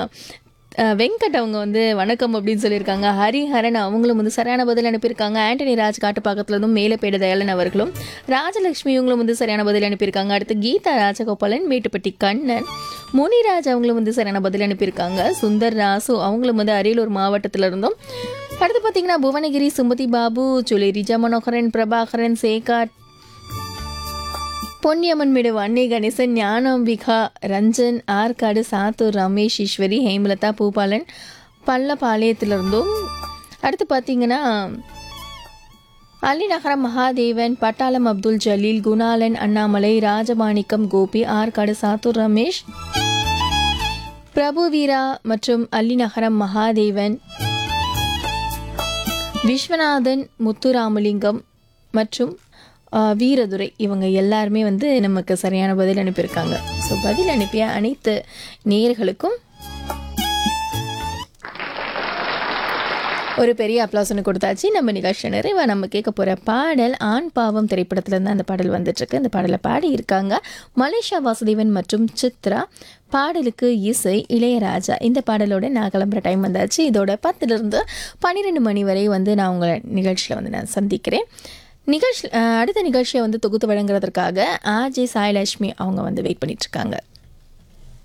அஹ், வெங்கட் அவங்க வந்து வணக்கம் அப்படின்னு சொல்லியிருக்காங்க ஹரிஹரன் அவங்களும் வந்து சரியான பதில் அனுப்பியிருக்காங்க ஆண்டனி ராஜ் காட்டுப்பாக்கத்துல இருந்தும் மேலப்பேட தயாளன் அவர்களும் ராஜலட்சுமி இவங்களும் வந்து சரியான பதில் அனுப்பியிருக்காங்க அடுத்து கீதா ராஜகோபாலன் மேட்டுப்பட்டி கண்ணன் முனிராஜ் அவங்களும் வந்து சரியான பதில் அனுப்பியிருக்காங்க சுந்தர் ராசு அவங்களும் வந்து அரியலூர் மாவட்டத்துல இருந்தும் அடுத்து பார்த்தீங்கன்னா புவனகிரி சுமதி பாபு சுலி ரிஜா மனோகரன் பிரபாகரன் சேகாட் பொன்னியம்மன் மேடு வன்னி கணேசன் ஞானாம்பிகா ரஞ்சன் ஆற்காடு சாத்தூர் ரமேஷ் ஈஸ்வரி ஹேமலதா பூபாலன் பள்ளப்பாளையத்திலிருந்தும் அடுத்து பார்த்தீங்கன்னா அள்ளிநகரம் மகாதேவன் பட்டாளம் அப்துல் ஜலீல் குணாலன் அண்ணாமலை ராஜமாணிக்கம் கோபி ஆற்காடு சாத்தூர் ரமேஷ் பிரபு வீரா மற்றும் அள்ளிநகரம் மகாதேவன் விஸ்வநாதன் முத்துராமலிங்கம் மற்றும் ஆ, வீரதுரை இவங்க எல்லாருமே வந்து நமக்கு சரியான பதில் அனுப்பியிருக்காங்க ஸோ பதில் அனுப்பிய அனைத்து நேயர்களுக்கும் ஒரு பெரிய அப்ளாஸ் ஒன்று கொடுத்தாச்சு நம்ம நிகழ்ச்சி நிறைவா நம்ம கேட்க போகிற பாடல் ஆண் பாவம் திரைப்படத்துல இருந்து அந்த பாடல் வந்துட்டுருக்கு இந்த பாடலை பாடி இருக்காங்க மலேசியா வாசுதேவன் மற்றும் சித்ரா பாடலுக்கு இசை இளையராஜா இந்த பாடலோட நான் கிளம்புற டைம் வந்தாச்சு இதோட பத்துலேருந்து பன்னிரெண்டு மணி வரை வந்து நான் உங்களை நிகழ்ச்சியில் வந்து நான் சந்திக்கிறேன் நிகழ்ச்சி அஹ், அடுத்த நிகழ்ச்சியை வந்து தொகுத்து வழங்குறதற்காக ஆர்ஜே சாயலட்சுமி அவங்க வந்து வெயிட் பண்ணிட்டு இருக்காங்க